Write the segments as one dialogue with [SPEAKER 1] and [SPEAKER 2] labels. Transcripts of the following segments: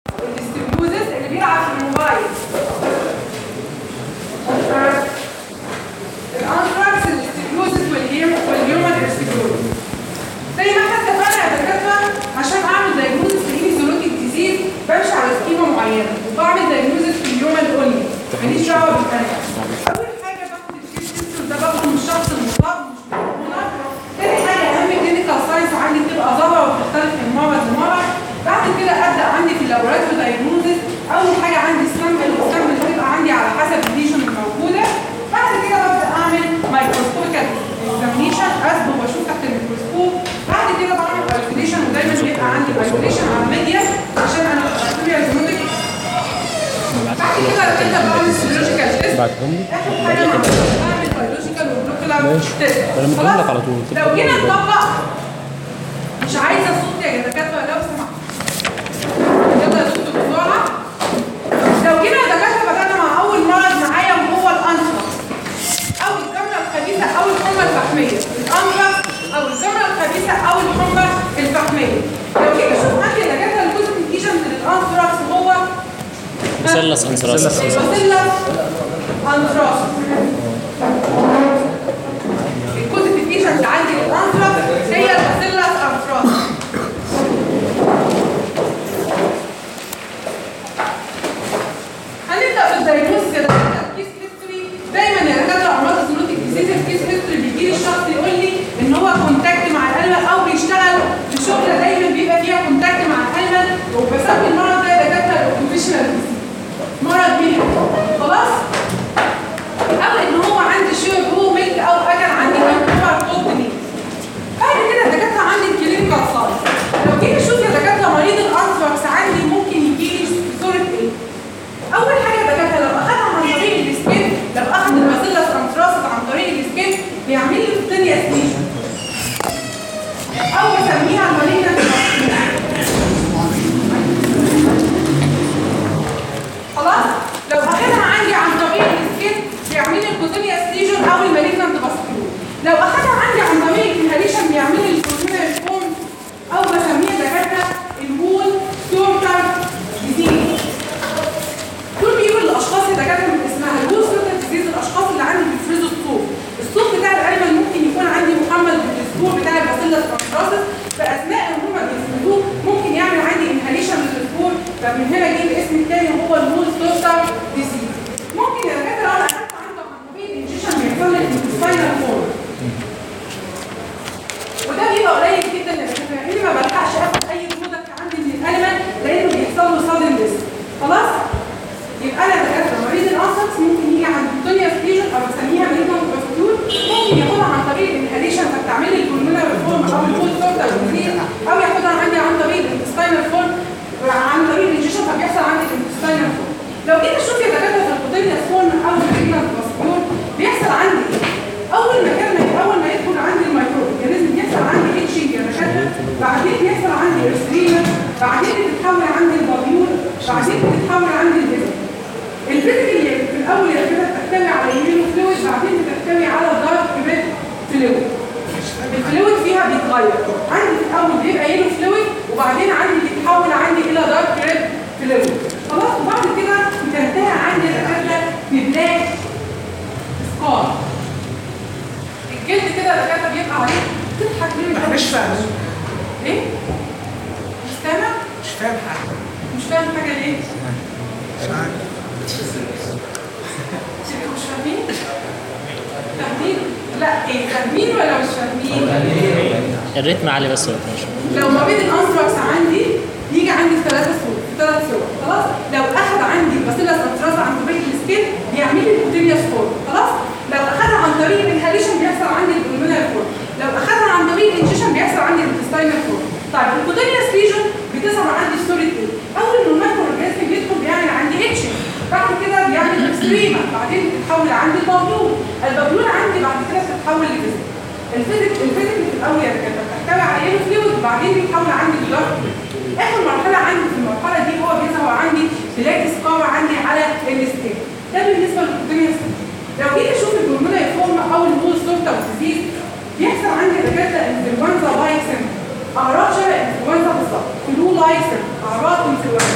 [SPEAKER 1] الاستبيوزس اللي بيلعب في الموبايل الانثراكس الاستبيوزس والهيومن الاستبيوزس زي ما احنا اتفقنا يا دكاتره عشان اعمل دايجنوزس في زولوتيك ديزيز بمشي على سكيما معينه وبعمل دايجنوزس في الهيومن اونلي ماليش دعوه بالانيمال اول حاجه باخد الكيس هيستوري ده باخده من الشخص المصاب مش من المرض. تاني حاجه اهم كلينيكال ساينس عندي بتبقى ظاهره وبتختلف من مرض لمرض بعد كده ابدا عندي في اللابوراتوري دايجنوزس اول حاجه عندي سامبل والسامبل بتبقى عندي على حسب الليجن الموجوده بعد كده ببدا اعمل مايكروسكوبيكال اكزامينيشن اسبق واشوف تحت الميكروسكوب بعد كده بعمل ايزوليشن ودايما بيبقى عندي ايزوليشن على الميديا عشان انا بكتيريا زونوتيك بعد كده ببدا بعمل سيرولوجيكال تيست
[SPEAKER 2] بعتهم لي
[SPEAKER 1] اخر حاجه بعمل بيولوجيكال وبلوكولار تيست
[SPEAKER 2] أنا مديهم لك على طول.
[SPEAKER 1] لو جينا نطبق مش عايزه صوت يا دكاتره لو سمحت يلا يا دكتور بسرعه لو جينا يا دكاتره بدانا مع اول مرض معايا وهو الانثراكس او الجمره الخبيثه او الحمى الفحميه الانثراكس او الجمره الخبيثه او الحمى الفحميه لو جينا نشوف عندي يا دكاتره الجزء من ايجنت الانثراكس هو
[SPEAKER 2] مثلث انثراس
[SPEAKER 1] الباسيلا انثراس الكوزيفيكيشن اللي عندي للانثراكس هي الباسيلا انثراس هنبدا بالدايجنوستس يا دكاتره الكيس هيستوري دايما يا دكاتره امراض الزونوتيك ديزيز الكيس هيستوري بيجي لي الشخص يقول لي ان هو كونتاكت مع الانيمال او بيشتغل في شغله دايما بيبقى فيها كونتاكت مع الانيمال وبسمي المرض ده يا دكاتره الاوكيبيشنال ديزيز مرض مهني خلاص او ان هو عندي شير هو ميلك او اكل عندي كمبيوتر كومباني بعد كده الدكاتره عندي الكلينيكال ساينس لو جيت اشوف يا دكاتره مريض الانثراكس عندي ممكن يجي لي صوره ايه اول حاجه يا دكاتره لو اخذها عن طريق السكين لو اخذ الباسيلس انثراسس عن طريق السكين بيعمل لي ثانيه ستيشن او بسميها المالينا خلاص لو اخدها عندي عن طريق السكين بيعمل لي الكوتينيا ستيجن او المالجنانت باسكيول لو اخدها عندي عن طريق الانهاليشن بيعمل لي الكوتينيا فورم او بسميها دكاتره الوول سورتر ديزيز دول بيجوا للاشخاص اللي دكاتره من اسمها الوول سورتر ديزيز الاشخاص اللي عندي بيفرزوا الصوت الصوت بتاع الانيمال ممكن يكون عندي محمل بالسبور بتاع الباسيلس انثراسس فاثناء ان هم بيفرزوه ممكن يعمل عندي انهاليشن للسبور فمن هنا جه الاسم الثاني وهو الوول سورتر ديزيز ممكن يا دكاتره لو انا اخدت عنده عمليه انجيشن بيحصل لي السباينال فورم وده بيبقى قليل جدا يا دكاتره لاني ما بلحقش اخد اي برودكت عندي من الانيمال لانه بيحصل له سادن ديس خلاص يبقى انا دكاتره مريض الانثراكس ممكن يجي عند الدنيا ستيشن او بسميها ميليكون بروستول ممكن ياخدها عن طريق الانهاليشن فبتعمل لي البولمونر فورم او الفول سورتر ديزيز او ياخدها عندي عن طريق الانتستاينال فورم عن طريق الانجيشن فبيحصل عندي الانتستاينال فورم لو جيت اشوف يا دكاتره في الكوتينيا فورم او الميليكون بروستول بيحصل عندي ايه؟ اول ما كان اول ما يدخل عندي الميكروب لازم يحصل عندي اتشنج يا دكاتره بعدين بيحصل عندي ارستريما بعدين بتتحول عندي البابيول بعدين بتتحول عندي الجسم الفيزيك اللي في الاول يا كده بتحتوي على يمين فلويد بعدين بتحتوي على دارك ريد فلويد الفلويد فيها بيتغير عندي في الاول بيبقى يلو فلويد وبعدين عندي بيتحول عندي الى دارك ريد فلويد خلاص وبعد كده بتنتهي عندي الدكاتره ببلاك سكار الجلد كده الدكاتره بيبقى عليه تضحك ليه
[SPEAKER 3] مش فاهم
[SPEAKER 1] ليه؟ مش سامع؟
[SPEAKER 3] مش فاهم حاجه
[SPEAKER 1] مش فاهم حاجه ليه؟
[SPEAKER 3] مش عارف
[SPEAKER 1] انتوا مش فاهمين؟ فاهمين؟ لا ايه فاهمين ولا مش فاهمين؟
[SPEAKER 2] الريتم عالي بس ولا ماشي
[SPEAKER 1] لو مريض الانثراكس عندي يجي عندي في ثلاثة صور في ثلاث صور خلاص لو اخذ عندي باسيلس انثراس عن طريق السكين بيعمل لي الكوتينيوس فورم خلاص لو اخذها عن طريق الانهاليشن بيحصل عندي البلمونال فورم لو اخذها عن طريق الانجيشن بيحصل عندي الانتستاينال فورم طيب الكوتينيوس ليجن بتظهر عندي في صوره ايه؟ اول ما المايكرو اورجانيزم بيدخل بيعمل عندي اتشنج بعد كده بيعمل اكستريما بعدين بتتحول عندي البابيول البابيول عندي بعد كده بتتحول لفيزيك الفيزيك الفيزيك في الاول يا دكاتره بتحتوي على يلو فلويد وبعدين بيتحول عندي لدارك اخر مرحله عندي في المرحله دي هو بيظهر عندي بلاك سكار عندي على السكين ده بالنسبه للكوتينيوس لو جيت اشوف الهرمونال فورم او الهول سورت اوف ديزيز بيحصل عندي دكاتره انفلونزا لايك سيمبتوم اعراض شبه الانفلونزا بالظبط فلو لايك سيمبتوم اعراض انفلونزا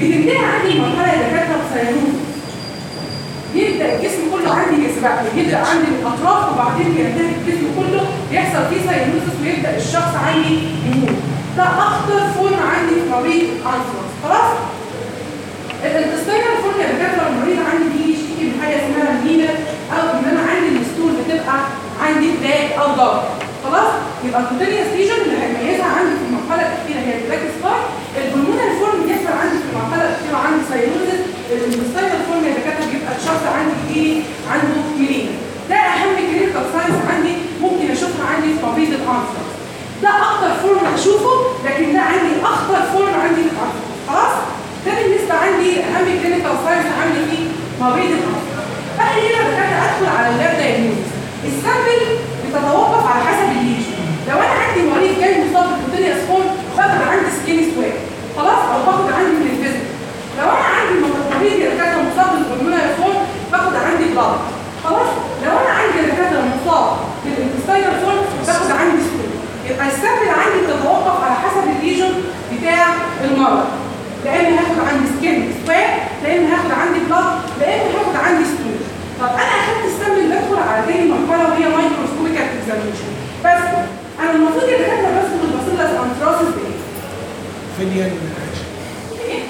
[SPEAKER 1] بتنتهي عندي المرحله اللي دكاتره بسيانوز يبدا الجسم كله عندي يسبق يبدا عندي الاطراف وبعدين ينتهي الجسم كله يحصل فيه سيانوسس ويبدا الشخص عندي يموت ده اخطر فورم عندي في مريض الانفلونزا خلاص الانتستينال فورم يا دكاتره المريض عندي بيجي يشتكي من حاجه اسمها مينا او ان انا عندي الستول بتبقى عندي بلاك او دارك خلاص يبقى الكوتينيوس ليجن اللي هيميزها عندي في المرحله الاخيره هي البلاك سباي البلمونال فورم بيحصل عندي في المرحله الاخيره عندي سايروزس الانتستينال فورم يا دكاتره بيبقى الشخص عندي ايه عنده ميلينا ده اهم كلينيكال ساينس عندي ممكن اشوفها عندي في مريض الانفلونزا ده اكتر فورم هشوفه لكن ده عندي اخطر فورم عندي في الانفلونزا خلاص ده بالنسبه عندي اهم كلينيكال ساينس عندي في مريض الانفلونزا بقى هنا دكاتره ادخل على اللاب دايجنوز السامبل بتتوقف على حسب الليجن لو انا عندي مريض جاي مصاب بكوتينيوس فورم باخد عندي سكين سواب خلاص او باخد عندي من الفيزيك لو انا عندي مريض يا دكاتره مصاب بالبلمونري فورم باخد عندي بلاد خلاص لو انا عندي يا دكاتره مصاب بالانتستينال فورم باخد عندي ستون يبقى السامبل عندي بتتوقف على حسب الليجن بتاع المرض لا اما هاخد عندي سكين سواب لا اما هاخد عندي بلاد لا اما هاخد عندي ستون طب انا اخدت السامبل بدخل على تاني مرحله وهي مايكروسكوبيك اكزامينشن بس انا المفروض يا دكاتره بدخل الباسيلس انتراسس بايه؟
[SPEAKER 3] فيليان
[SPEAKER 1] ايه؟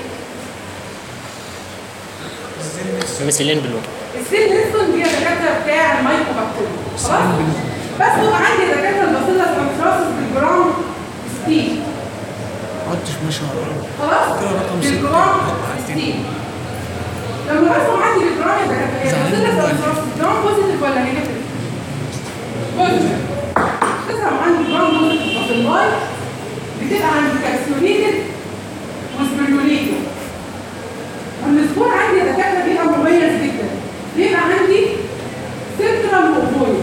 [SPEAKER 3] الزلمس
[SPEAKER 2] مثلين بلو
[SPEAKER 1] السيل ليستون دي يا دكاتره بتاع المايكروبكتيريا خلاص بس هو عندي يا دكاتره الباسيلس انتراسس بالجرام ستيل
[SPEAKER 3] عدتش ما شاء الله
[SPEAKER 1] خلاص
[SPEAKER 3] كده رقم ستة.
[SPEAKER 1] بالجرام ستيل لما برسم عندي بالجرام يا دكاتره هي
[SPEAKER 3] زعلان
[SPEAKER 1] الباسيلس
[SPEAKER 3] ولا؟
[SPEAKER 1] انتراسس جرام بوزيتيف ولا نيجاتيف؟ بوزيتيف تظهر عندي جرام بوزيتيف باسيلاي بتبقى عندي كالسيونيتد وسبيريوليتد والسكور عندي يا دكاتره بيبقى مميز جدا بيبقى عندي سنترال اوفويد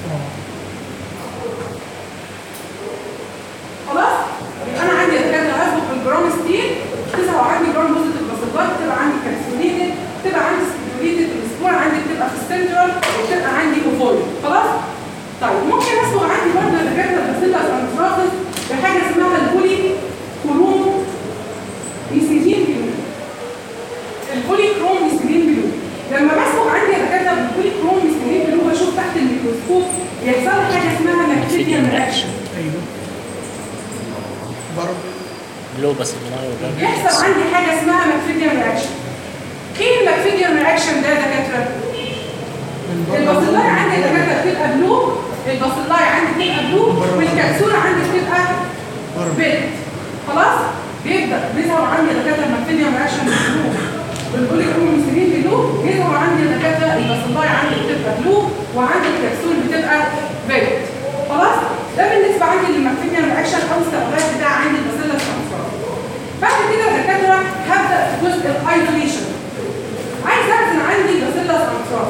[SPEAKER 1] خلاص يبقى انا عندي يا دكاتره هاخد بالجرام ستيل تظهر عندي جرام بوزيتيف باسيلاي بتبقى عندي كالسيونيتد بتبقى عندي سبيريوليتد السكور عندي بتبقى في السنترال وبتبقى عندي اوفويد خلاص طيب ممكن اصبغ عندي برضه يا دكاتره الباسيلاس انتراسس بحاجه اسمها البولي كولوم ايثيلين بلو البولي كروم ايثيلين بلو لما بصبغ عندي يا دكاتره بالبولي كروم ايثيلين بلو بشوف تحت الميكروسكوب يحصل حاجه اسمها ماكسيديان رياكشن
[SPEAKER 3] ايوه برضه
[SPEAKER 2] بلو بس المايه
[SPEAKER 1] يحصل عندي حاجه اسمها ماكسيديان رياكشن ايه الماكسيديان رياكشن ده يا دكاتره؟
[SPEAKER 3] من بره
[SPEAKER 1] الباسيلاي عندي يا دكاتره بتبقى بلو الباسيلاي عندي بتبقى بلو والكبسوله عندي بتبقى
[SPEAKER 3] بره
[SPEAKER 1] بيت خلاص بيبدا بيظهر عندي دكاتره الماكتيريا رياكشن بلو والبولي كروميسيلين بلو بيظهر عندي دكاتره الباسلاي عندي بتبقى بلو وعندي الكبسول بتبقى بيت خلاص ده بالنسبه عندي للماكتيريا رياكشن او استخدام بتاع عندي الباسيلا سانسار بعد كده يا دكاتره هبدا في جزء الايزوليشن عايز اعزل عندي الباسيلا سانسار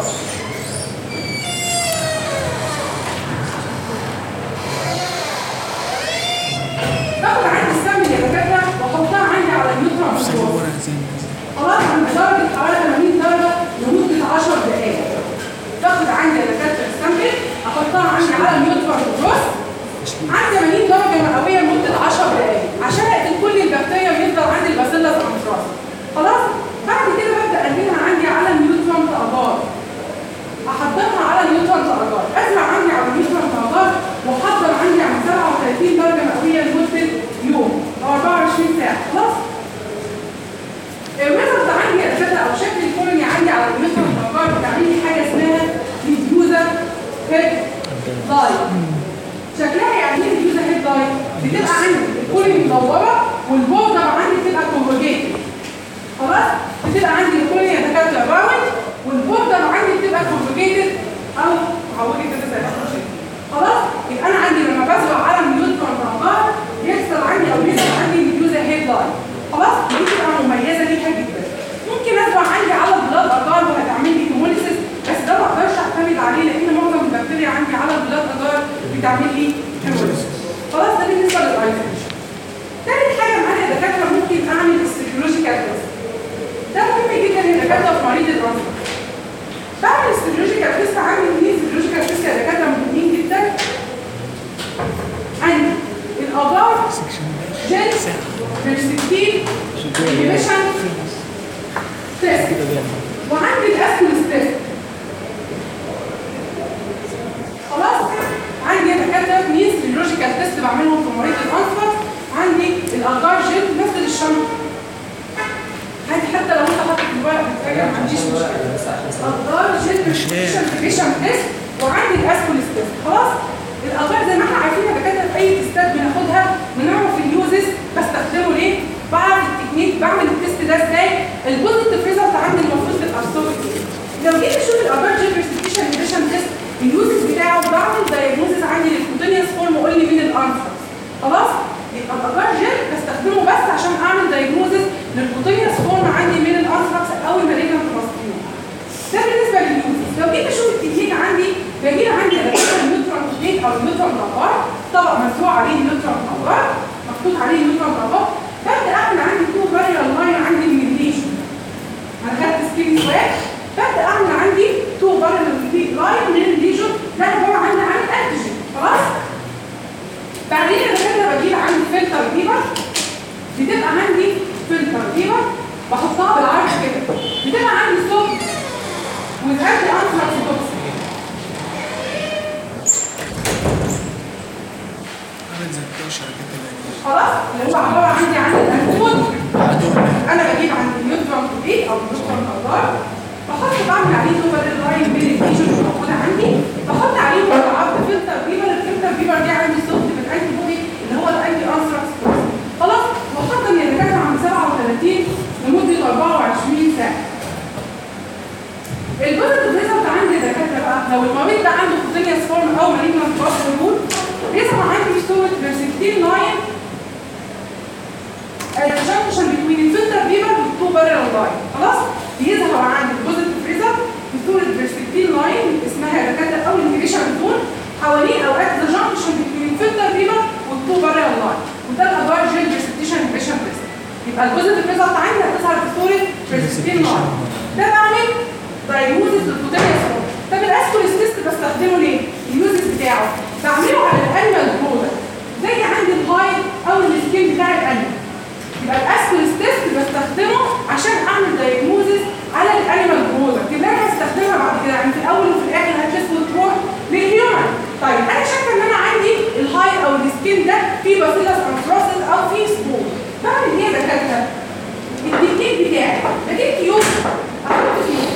[SPEAKER 1] باخد عندي السمن يا دكاتره واحطها عندي على النيوترال
[SPEAKER 3] نفس
[SPEAKER 1] بالظبط.
[SPEAKER 3] الورق زي ما
[SPEAKER 1] خلاص عند درجه حراره 80 درجه لمده 10 دقائق باخد عندي يا دكاتره السمن احطها عندي على النيوترال بالظبط. عندي 80 درجه مئويه لمده 10 دقائق عشان اقتل كل البكتيريا ويفضل عندي الباسيلاس انتراس خلاص بعد كده ببدا انقلها عندي على النيوترال اجار احضرها على نيوترال اجار ازرع عندي على نيوترال اجار واحضر عندي عن 37 درجه مئويه لمده يوم او 24 ساعه خلاص الميثود عندي يا دكاتره او شكل الكولوني عندي على النيوترال اجار بتعمل لي حاجه اسمها ديفيوزر هيد لايت شكلها يعني ايه ديفيوزر هيد لايت بتبقى عندي الكولوني مدوره والبوردر عندي بتبقى كونجوجيتد خلاص بتبقى عندي الكولوني يا دكاتره راوند والبوردر عندي بتبقى كونجوجيتد او معودي كده زي ما احنا شايفين. خلاص يبقى انا عندي لما بزرع على نيوترون اعمار يحصل عندي او يحصل عندي ديفيوزر هيد لاين خلاص دي بتبقى مميزه ليها جدا ممكن ازرع عندي على البلاد اجار وهتعمل لي هيموليسيس بس ده ما اقدرش اعتمد عليه لان معظم البكتيريا عندي على البلاد اجار بتعمل لي هيموليسيس خلاص ده بالنسبه للايزوليشن تالت حاجه معايا يا دكاتره ممكن اعمل السيكولوجيكال تيست ده مهم جدا يا دكاتره في مريض الرفض بعمل السيكولوجيكال تيست عندي اثنين سيكولوجيكال تيست يا دكاتره مهمين جدا عندي الابار
[SPEAKER 3] سكشن
[SPEAKER 1] جيل بيرسكتيف انيميشن مفيش مشكله اقدار جيل بريسكريبشن بريسكريبشن تيست وعندي الاسكوليس تيست خلاص الاقدار زي ما احنا عارفين يا دكاتره في اي تيستات بناخدها بنعرف اليوزز بستخدمه ليه بعرف التكنيك بعمل التيست ده ازاي البوزيتيف ريزلت عندي المفروض تبقى ستورد لو جيت اشوف الاقدار جيل بريسكريبشن بريسكريبشن تيست اليوزز بتاعه بعمل دايجنوزز عندي للكوتينيوس فورم وقول لي مين الانسرز خلاص يبقى الاقدار جيل بستخدمه بس عشان اعمل دايجنوزز للكوتينيوس فورم عندي من الانسرز او المالجنت ماستيوم ده بالنسبه لليوزز لو جيت اشوف التكنيك عندي بجيب عندي النيوترون تكنيك او النيوترون رابار طبق مزروع عليه النيوترون رابار محطوط عليه النيوترون رابار ببدا اعمل عندي تو باريال لاين عندي من الليجن انا خدت سكين سواب ببدا اعمل عندي تو باريال لاين من الليجن ده عباره عن عن انتيجين خلاص بعدين انا كده بجيب عندي فلتر بيبر بتبقى عندي فلتر بيبر بحطها بالعرض كده بتبقى عندي صوت وتأدي أنثراكس توكسين
[SPEAKER 3] عامل زي بتوع شركات الأجهزة
[SPEAKER 1] خلاص اللي هو عباره عندي عن الانتون انا بجيب عند النيوترون كوبيك او النيوترون كولار بحط بعمل عليه سوبر لاين بين الفيجن اللي موجوده عندي بحط عليه مرعب فلتر بيبر الفلتر بيبر دي عندي سوفت بالانتي بودي اللي هو الانتي انثراكس خلاص وحط ان الدكاتره عند 37 لمده 24 ساعه البوزيتيف ريزلت عندي دكاتره بقى لو المريض ده عنده كوتينيوس فورم او مالجنت باس هرمون يظهر عندي صوره فيرسكتين لاين الجنكشن بين الفلتر بيبر والتو بارل لاين خلاص بيظهر عندي البوزيتيف ريزلت بصوره فيرسكتين لاين اسمها دكاتره او انهبيشن زون حواليه اوقات ذا جنكشن بين الفلتر بيبر والتو بارل لاين وده الادوار جيل بريسبتيشن انهبيشن ريسك يبقى البوزيتيف ريزلت عندي هتظهر في صوره فيرسكتين لاين ده بعمل دايجنوزس للبوتنيوس طب الاسكوليس تيست بستخدمه ليه؟ اليوزز بتاعه بعمله على الانيمال برودكت زي عندي الهايد او السكين بتاع الانيمال يبقى الاسكوليس تيست بستخدمه عشان اعمل دايجنوزس على الانيمال برودكت اللي انا هستخدمها بعد كده يعني في الاول وفي الاخر هتلف وتروح للهيومن طيب انا شايفه ان انا عندي الهايد او السكين ده فيه باسيلس انثراسيس او فيه سبور بعمل ايه يا دكاتره؟ التكنيك بتاعي بجيب كيوب احط فيه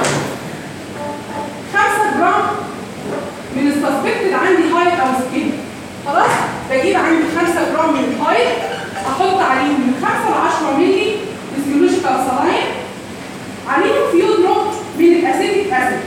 [SPEAKER 1] 5 جرام من السسبكتد عندي هايت او سكين خلاص بجيب عندي 5 جرام من الهايت احط عليهم من 5 ل 10 مللي فيزيولوجيكال سلاين عليهم فيو دروب من الاسيتيك اسيد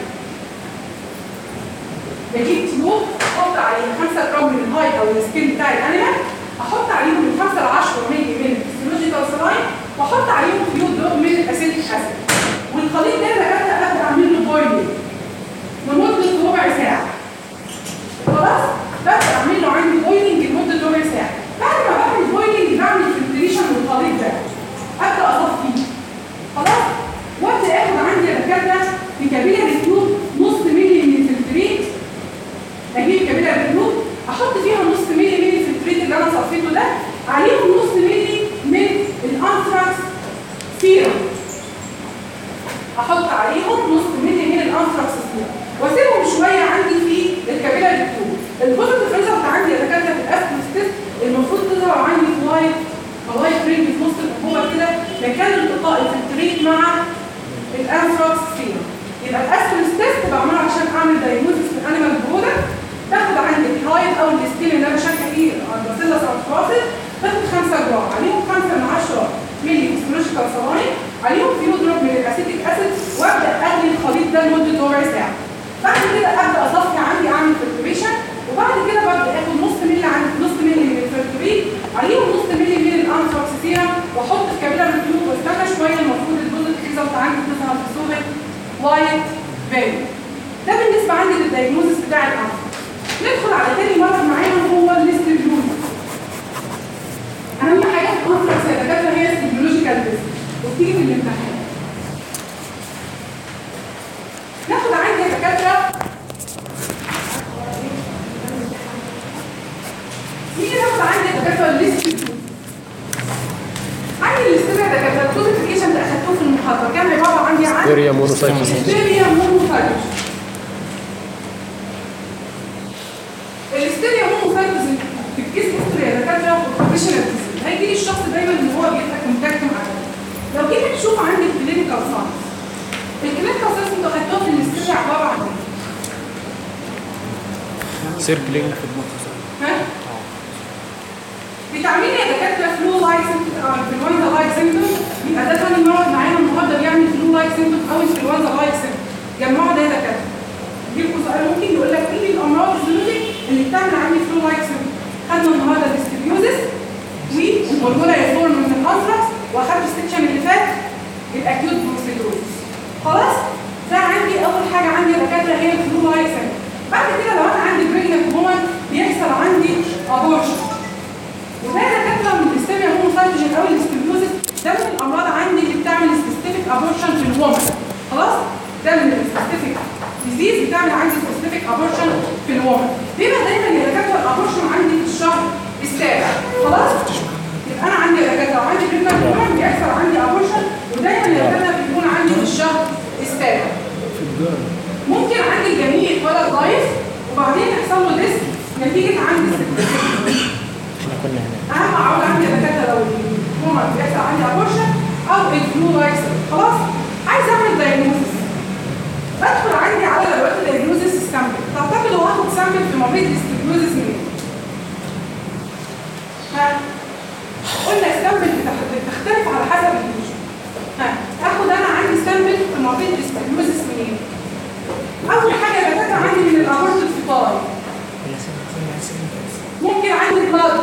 [SPEAKER 1] بجيب تيوب احط عليهم 5 جرام من الهايت او السكين بتاع الانيمال احط عليهم من 5 ل 10 مللي من الفيزيولوجيكال سلاين واحط عليهم فيو دروب من الاسيتيك اسيد والخليط ده انا ابدا اعمل له بويلنج لمده ربع ساعه خلاص ببدا اعمل له عندي بويلنج لمده ربع ساعه بعد ما بعمل بويلنج بعمل فلتريشن للخليط ده ابدا اصفيه خلاص وابدا اخد عندي دكاتره في كابيلاري تيوب نص مللي من الفلتريت اجيب كابيلاري تيوب احط فيها نص مللي من الفلتريت اللي انا صفيته ده عليهم نص مللي من الانثراكس سيرم احط عليهم نص مللي من الانثراكس سيرم واسيبهم شويه عندي في الكابيلاري تيوب البوزيتيف ريزلت عندي يا دكاتره في الاسكوس تيست المفروض تظهر عندي في لايت لايت رينج في نص الانبوبه كده مكان التقاء الفلتريت مع الانثراكس سيرم يبقى الاسكوس تيست بعمله عشان اعمل دايجنوستس في الانيمال برودكت باخد عندي الهايد او السكين اللي انا شاكه فيه الباسيلس انثراسيس باخد 5 جرام عليهم 5 من 10 ملي فيسيولوجيكال سلاين عليهم فيو دروب من الاسيتيك اسيد وابدا اغلي الخليط ده لمده ربع ساعه بعد كده ابدا اصفي عندي اعمل فلتريشن وبعد كده ببدا اخد نص مللي عن نص مللي من الفلتريت عليهم نص مللي من الانثراكس سيرم واحط في كابيلاري تيوب واستنى شويه المفروض البوزيتيف ريزلت عندي تظهر في صوره وايت فاليو ده بالنسبه عندي للدايجنوزس بتاع الانثراكس ندخل على تاني مرض معانا هو الاستبيولوجي اهم حاجه في الانثراكس يا دكاتره هي السيبيولوجيكال تيست وبتيجي في الامتحان ناخد عندي يا دكاتره نيجي ناخد عندي يا دكاتره الاستبيولوجي عندي الاستبيولوجي يا دكاتره الكوديفيكيشن اللي اخدتوه في المحاضره كان عباره عندي عن
[SPEAKER 2] اريا مونوسايتوس
[SPEAKER 1] هيستيريا مونوسايتوس الهيستيريا مونوسايتوس في الكيس هيستوري يا دكاتره بروفيشنال هيجي لي الشخص دايما ان هو بيبقى كونتاكت مع ده. لو جيت تشوف عندي الكلينيكال ساينس
[SPEAKER 2] سيركلينج
[SPEAKER 1] ها بتعميل يا دكاتره فلو لايك انفلونزا لايك سيمتوم يبقى ده تاني مرض معانا النهارده بيعمل فلو لايك سيمتوم او انفلونزا لايك سيمتوم جمعوا ده يا دكاتره يجيبكم سؤال ممكن يقول لك ايه الامراض الزيولوجيك اللي بتعمل عندي فلو لايك سيمتوم خدنا النهارده الاستبيوزس والهرمونال ريفورم من الانثراكس واخدت السكشن اللي فات الاكيوت بروسيدوزس خلاص ده عندي اول حاجه عندي يا دكاتره هي الفلو لايك سيمتوم بعد كده لو انا عندي بريجننت وومن بيحصل عندي ابورشن وده دكاتره من الهستيريا هوموسايتوجين او الاستبيوزس ده من الامراض عندي اللي بتعمل سبيسيفيك ابورشن في الومن خلاص ده من السبيسيفيك ديزيز بتعمل عندي سبيسيفيك ابورشن في الومن بيبقى دايما يا دكاتره الابورشن عندي في الشهر السابع خلاص يبقى انا عندي يا دكاتره وعندي بريجننت وومن بيحصل عندي ابورشن ودايما يا دكاتره بيكون عندي في الشهر السابع ممكن عندي الجنين يتولد ضعيف وبعدين يحصل له ديسك نتيجه عندي
[SPEAKER 2] احنا كنا هنا
[SPEAKER 1] اهم عوض عندي دكاتره لو الهومر بيحصل عندي ابورشن او الفلو لايكسل خلاص عايز اعمل دايجنوزس بدخل عندي على دلوقتي دايجنوزس سامبل تعتقدوا هاخد سامبل في مريض الاستيجنوزس منين؟ ها قلنا السامبل بتخ- بتختلف على حسب الليجن ها اخد انا عندي سامبل في مريض الاستيجنوزس منين؟ اول حاجه يا دكاتره عندي من الابورت الفطاري ممكن عندي بلاد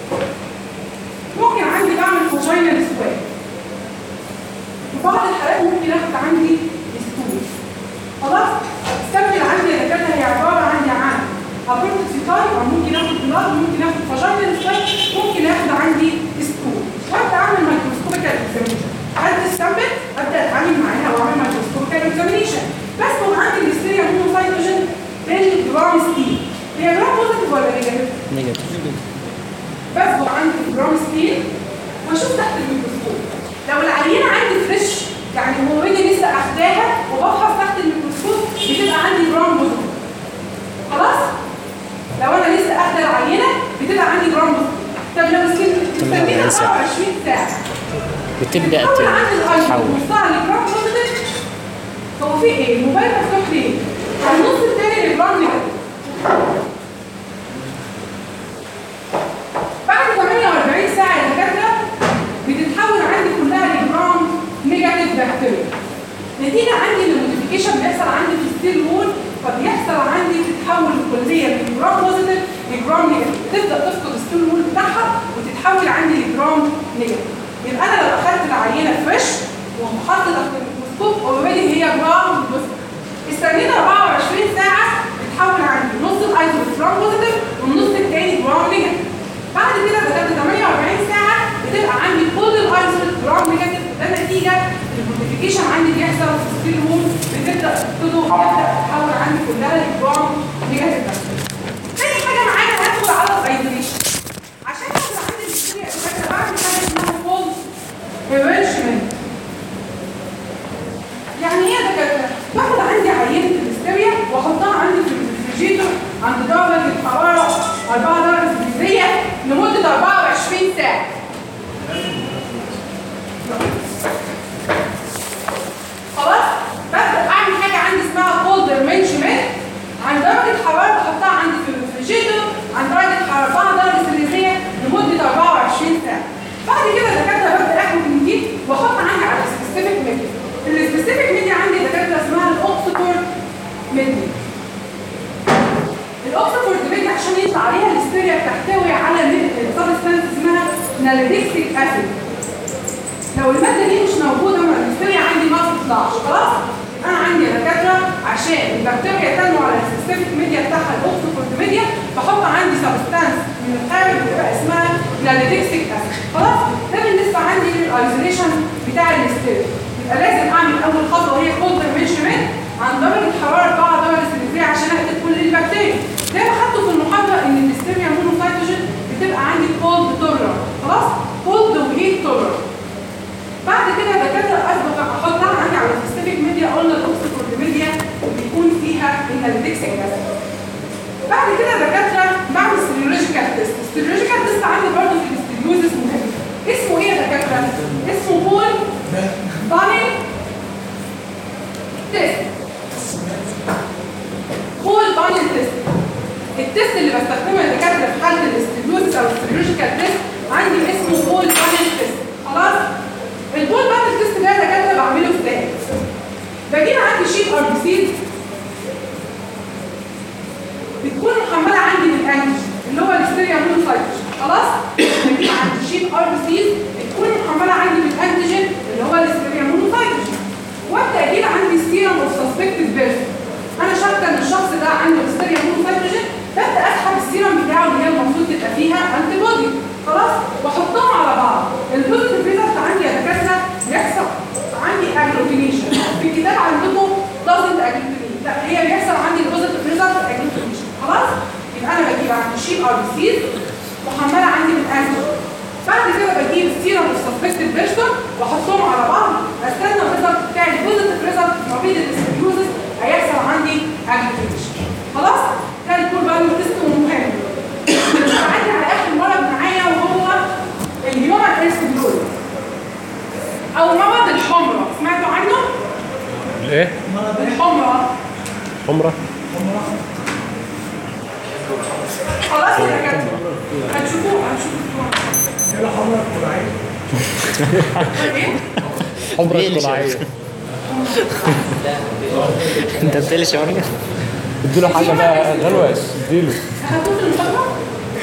[SPEAKER 1] ممكن عندي بعمل فاجينال سواب في بعض الحالات ممكن اخد عندي ستول خلاص السبب عندي يا دكاتره هي عباره عندي عن ابورت فيتاي او ممكن اخد بلاد ممكن اخد فاجينال سواب ممكن اخد عندي ستول وابدا اعمل مايكروسكوبيكال اكزامينشن ادي السامبل ابدا اتعامل معاها واعمل مايكروسكوبيكال اكزامينشن بس هو عندي الهستيريا هوموسايتوجين بالجرام ستيل هي جرام بوزيتيف ولا نيجاتيف؟
[SPEAKER 2] نيجاتيف
[SPEAKER 1] بصبغ عندي الجرام سكيل واشوف تحت الميكروسكوب لو العينه عندي فريش يعني هو اوريدي لسه اخداها وبفحص تحت الميكروسكوب بتبقى عندي جرام بوزيتيف خلاص لو انا لسه اخده العينه بتبقى عندي جرام بوزيتيف طب لو استنينا
[SPEAKER 2] 48 ساعة.
[SPEAKER 1] 24 ساعه
[SPEAKER 2] بتبدا
[SPEAKER 1] بتحول عندي الايض
[SPEAKER 2] تتحول
[SPEAKER 1] وصلها لجرام بوزيتيف هو في ايه؟ الموبايل مفتوح ليه؟ النص الثاني لجرام نيجاتيف بعد 48 ساعة يا دكاترة بتتحول عندي كلها لجرام نيجاتيف بكتيريا. نتيجة عندي ان الموديفيكيشن بيحصل عندي في السيل وول فبيحصل عندي تتحول الكلية من جرام بوزيتيف لجرام نيجاتيف. تبدأ تفقد السيل وول بتاعها وتتحول عندي لجرام نيجاتيف. يبقى انا لو اخدت العينة فريش وحطيت تحت الميكروسكوب اوريدي هي جرام بوزيتيف. استنينا 24 ساعة بتحول عندي نص الايزو جرام بوزيتيف والنص التاني جرام نيجاتيف. بعد كده بدأت 48 ساعة بتبقى عندي كل الايزوليت جرام نيجاتيف ده نتيجة الموديفيكيشن عندي بيحصل في السيل وول بتبدأ تبتدي يبدأ تتحول عندي كلها لجرام نيجاتيف بس. تاني حاجة معايا هدخل على الايزوليشن. عشان ادخل عندي الهستيريا فاكرة بعمل حاجة اسمها فولد انريشمنت. يعني ايه يا دكاترة؟ باخد عندي عينة الهستيريا واحطها عندي في الريفريجيتور عند درجة الحرارة 4 درجة سلسية لمدة 24 ساعة. خلاص؟ ببدأ أعمل حاجة عندي اسمها كولدر مانجمنت عند درجة حرارة بحطها عندي في الريفريجيتور عند درجة حرارة 4 درجة سلسية لمدة 24 ساعة. بعد كده دكاترة ببدأ آخد من دي وأحط عندي على سبيسيفيك ميديا. السبيسيفيك ميديا عندي دكاترة اسمها الأوكسفورد ميديا. الاوكسفورد ميديا عشان يطلع عليها الهستيريا بتحتوي على سبستانس اسمها ناليديكسيك اسيد لو الماده دي مش موجوده ما الهستيريا عندي ما بتطلعش خلاص انا عندي يا دكاتره عشان البكتيريا تنمو على السبيسيفيك ميديا بتاعها الاوكسفورد ميديا بحط عندي سبستانس من الخارج بتبقى اسمها ناليديكسيك اسيد خلاص ده بالنسبه عندي للايزوليشن بتاع الهستيريا يبقى لازم اعمل اول خطوه هي كولدر ميجرمنت عن درجه حراره 4 درجه سلسيه عشان اقتل كل البكتيريا زي ما خدته في المحاضره ان الهستيريا مونوسايتوجين بتبقى عندي كولد تولر خلاص كولد وهيت تولر بعد كده دكاتره واحطهم على بعض استنى الريزلت بتاعي البوزيتيف ريزلت مريض الاستبيوزس هيحصل عندي اجريجيشن خلاص ده الكور فاليو تيست مهم عندي على اخر مرض معايا وهو الهيومن ايرسبلوز او مرض الحمرة سمعتوا عنه؟
[SPEAKER 4] ايه
[SPEAKER 1] الحمرة
[SPEAKER 4] حمرة
[SPEAKER 1] خلاص يا دكاترة هتشوفوه هتشوفوه ايه؟
[SPEAKER 4] حمرة
[SPEAKER 2] إيه اللي
[SPEAKER 4] اصطناعية
[SPEAKER 2] انت بتقلش يا مريم
[SPEAKER 4] اديله حاجة بقى غلوة اديله
[SPEAKER 1] هتشوف المحاضرة؟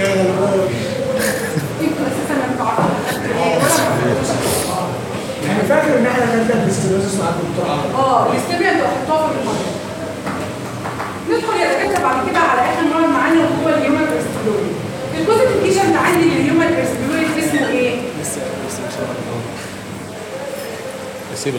[SPEAKER 1] انتوا اساسا ما بتعرفوش
[SPEAKER 3] انا فاكر ان احنا خدنا الاستيروزس مع الدكتور عمرو
[SPEAKER 1] اه الاستبيان ده حطوها في الميه ندخل يا دكاتره بعد كده على اخر مرض معانا وهو الهيومن اكسبلوري البوزيتيف ايجنت عندي للهيومن اكسبلوري اسمه ايه؟
[SPEAKER 4] سيب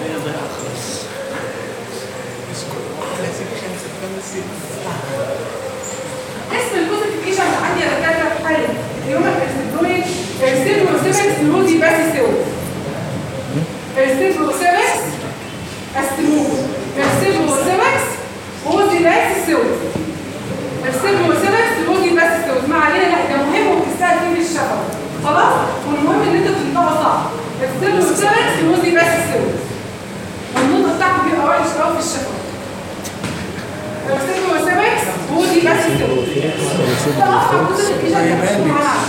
[SPEAKER 1] اسم البوزيتيف ايجنت عندي يا دكاتره في حاله الهيومن اكسبلوري ارسيبروسيبكس نودي باسيسيوس ارسيبروسيبكس استموس ارسيبروسيبكس اوزي باسيسيوس ارسيبروسيبكس اوزي باسيسيوس ما علينا لا ده مهم وبتستاهل فيه في الشفوي خلاص والمهم ان انت تنطقه صح ارسيبروسيبكس اوزي باسيسيوس والنطق بتاعته بيبقى وحش قوي في الشفوي ارسيبروسيبكس اوزي باسيسيوس ده اصلا بوزيتيف ايجنت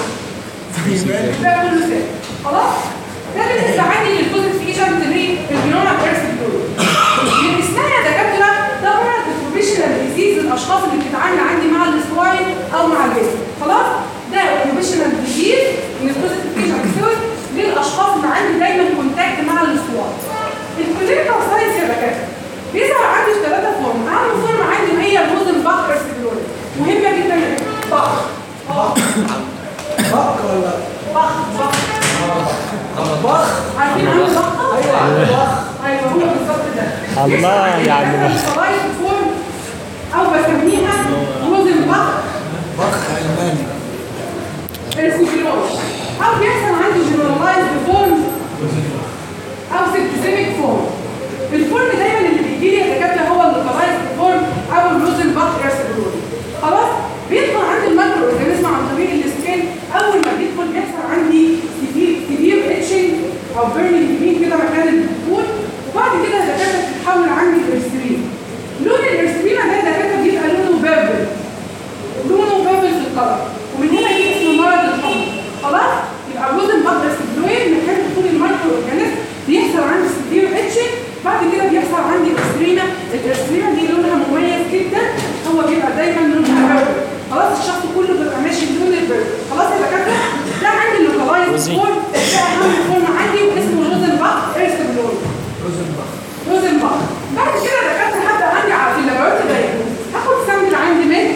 [SPEAKER 1] ده كله سهل خلاص ده بالنسبه عندي للبوزيتيف ايجنت للجنوما بيرسبلور الاثنين يا دكاتره ده مرض البروفيشنال ديزيز الاشخاص اللي بتتعامل عندي مع السواين او مع البيت خلاص ده بروفيشنال ديزيز من البوزيتيف ايجنت سيل للاشخاص اللي عندي دايما كونتاكت مع السواين الكلينيكال ساينس يا دكاتره بيظهر عندي في ثلاثه فورم اهم فورم عندي هي الروزن باخ بيرسبلور مهمه جدا يا دكاتره باخ اه
[SPEAKER 3] بق ولا
[SPEAKER 1] باخ باخ
[SPEAKER 3] بخ
[SPEAKER 1] عارفين عنه ضغطه؟
[SPEAKER 3] ايوه بخ
[SPEAKER 1] ايوه هو بالظبط ده
[SPEAKER 4] الله يا عم بخ.
[SPEAKER 1] الخلايط فورم او بسميها روزن باخ
[SPEAKER 3] بخ الماني
[SPEAKER 1] ارسيكلوز او بيحصل عندي جنرالايز فورم او سيبتسيميك فورم الفورم دايما اللي بيجي لي يا دكاتره هو اللوكالايز فورم او الروزن باخ ارسيكلوز خلاص بيدخل عندي المايكرو اورجانيزم عن طريق السكين اول ما بيدخل بيحصل عندي كبير كبير اتشنج او بيرنينج يمين كده مكان الدخول وبعد كده الدكاتره بتتحول عندي الارسلين لون الارسلين ده الدكاتره بيبقى لونه بيربل لونه بيربل في القلم ومن هنا يجي اسم مرض الحمر خلاص يبقى الروزن بقدر سبلوين مكان دخول المايكرو اورجانيزم بيحصل عندي سيفير اتشنج بعد كده بيحصل عندي الارسلينا الارسلينا دي لونها مميز جدا هو بيبقى دايما لونها بيربل خلاص الشخص كله بيبقى ماشي بلون البيربل خلاص يا دكاتره ده عندي اللوكالايز
[SPEAKER 2] روزي.
[SPEAKER 1] فورم ده اهم فورم عندي واسمه روزن باخ ارسبلوين
[SPEAKER 3] روزن بخ
[SPEAKER 1] روزن باخ بعد كده دكاتره هبدا عندي على في اللابوراتوري دايجنوز هاخد سامبل عندي من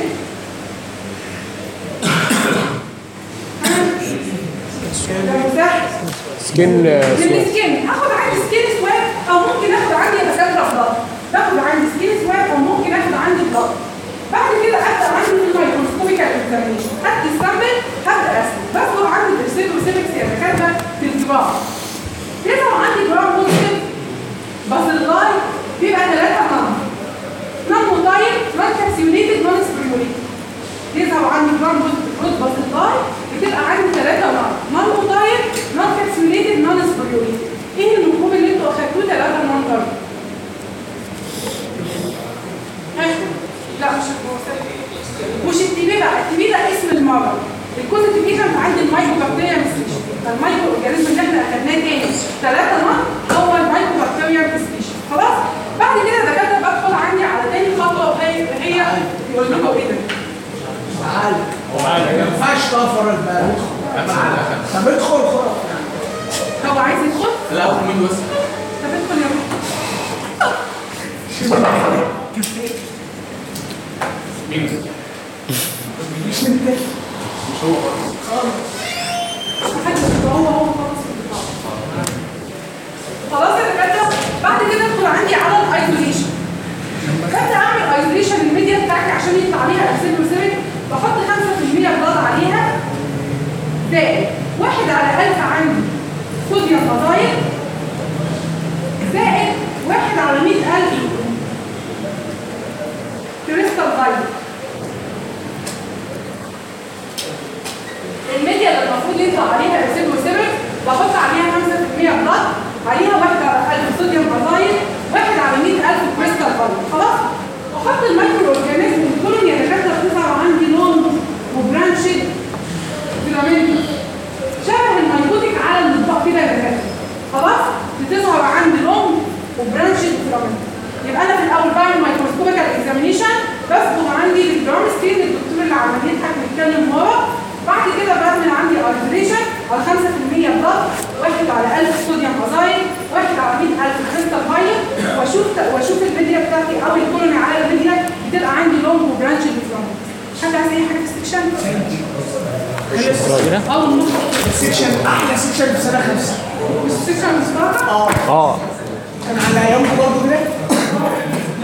[SPEAKER 1] ده مساحه
[SPEAKER 4] سكين
[SPEAKER 1] من
[SPEAKER 4] سواد
[SPEAKER 1] السكين هاخد عندي سكين سواب او ممكن اخد عندي دكاتره بلاد باخد عندي سكين سواب او ممكن اخد عندي بلاد بعد كده ابدا عندي في الميكروسكوبيكال اكزامينشن خدت السامبل هبدا ارسم بدخل عندي الريسيتوسيبكس يا دكاتره في الجرام يظهر عندي جرام بوزيتيف بس اللاين بيبقى ثلاثه نمبر نون موتايل نون كابسيوليتد نون سبريوليتد يظهر عندي جرام بوزيتيف روت بس اللاين بتبقى عندي ثلاثه نمبر نون موتايل نون كابسيوليتد نون سبريوليتد ايه المفهوم اللي انتوا اخدتوه ثلاثه نمبر ها؟ لا مش الموصل مش التي بي بقى التي بي ده اسم المرض الكوزيتيف ايجنت عندي المايكروبكتيريا سبيشيز المايكرو اورجانيزم اللي احنا اخدناه تاني ثلاثه نمط هو المايكروبكتيريا سبيشيز خلاص بعد كده دكاتره بدخل عندي على تاني خطوه وهي هي يقول لكم ايه ده
[SPEAKER 3] تعال ما ينفعش تفرج بقى طب ادخل خلاص
[SPEAKER 1] هو عايز يدخل
[SPEAKER 5] لا هو مين بس
[SPEAKER 1] طب ادخل يا روح
[SPEAKER 5] مين
[SPEAKER 3] مش انت
[SPEAKER 1] محدش يبقى هو هو خلاص في البطاقة. خلاص يا دكاتره بعد كده ادخل عندي على الايزوليشن ببدا اعمل ايزوليشن الميديا بتاعتي عشان يطلع عليها اكسيد وسيرك بحط 5% بلاد عليها زائد واحد على 1000 عندي صوديوم ازايد على 5% بلط واحد على 1000 صوديوم ازايد واحد على 100000 كريستال ميه واشوف واشوف الميديا بتاعتي او الكولوني على الميديا بتبقى عندي لونج وبرانش ديفلوم حد عايز اي حاجه في السكشن؟ اول نقطه
[SPEAKER 3] السكشن احلى سكشن في سنه خمسه
[SPEAKER 1] السكشن مش بره
[SPEAKER 3] اه
[SPEAKER 4] اه
[SPEAKER 3] كان على ايامكم برضه كده